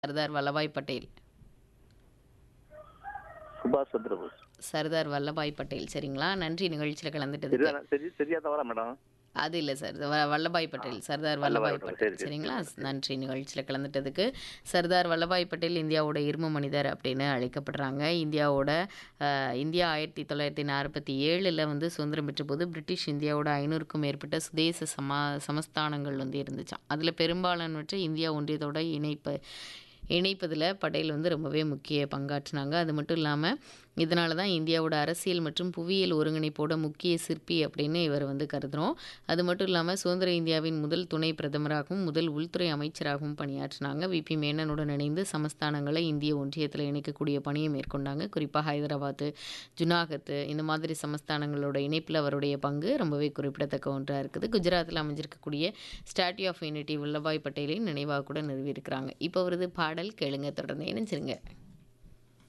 சர்தார் வல்லபாய் பட்டேல் சுபாஷ் சந்திரபோஸ் சர்தார் வல்லபாய் பட்டேல் சரிங்களா நன்றி நிகழ்ச்சியில் கலந்துட்டதுக்கு சரியா சரி சரியா தவறா மேடம் அது இல்லை சார் வ- வல்லபாய் பட்டேல் சர்தார் வல்லபாய் பட்டேல். பட்டேல் சரி, சரி, சரிங்களா நன்றி நிகழ்ச்சியில் கலந்துட்டதுக்கு சர்தார் வல்லபாய் பட்டேல் இந்தியாவோட இரும்பு மனிதர் அப்படின்னு அழைக்கப்படுறாங்க இந்தியாவோட அஹ், இந்தியா ஆயிரத்தி தொள்ளாயிரத்தி நாற்பத்தி ஏழில் வந்து சுதந்திரம் பெற்ற போது பிரிட்டிஷ் இந்தியாவோட ஐநூறுக்கும் மேற்பட்ட சுதேச சமா சமஸ்தானங்கள் வந்து இருந்துச்சாம் அதில் பெரும்பாலானவற்றை இந்தியா ஒன்றியத்தோட இணைப்பு இணைப்பதில் பட்டேல் வந்து ரொம்பவே முக்கிய பங்காற்றினாங்க அது மட்டும் இல்லாமல் இதனால தான் இந்தியாவோட அரசியல் மற்றும் புவியியல் ஒருங்கிணைப்போட முக்கிய சிற்பி அப்படின்னு இவர் வந்து கருதுகிறோம் அது மட்டும் இல்லாமல் சுதந்திர இந்தியாவின் முதல் துணை பிரதமராகவும் முதல் உள்துறை அமைச்சராகவும் பணியாற்றினாங்க விபி மேனனுடன் இணைந்து சமஸ்தானங்களை இந்திய ஒன்றியத்தில் இணைக்கக்கூடிய பணியை மேற்கொண்டாங்க குறிப்பாக ஹைதராபாத்து ஜுனாகத் இந்த மாதிரி சமஸ்தானங்களோட இணைப்பில் அவருடைய பங்கு ரொம்பவே குறிப்பிடத்தக்க ஒன்றாக இருக்குது குஜராத்தில் அமைஞ்சிருக்கக்கூடிய ஸ்டாட்யூ ஆஃப் யூனிட்டி வல்லபாய் பட்டேலின் நினைவாக கூட நிறுவியிருக்கிறாங்க இப்போ வருது பாடல் கேளுங்க தொடர்ந்து இணைஞ்சிருங்க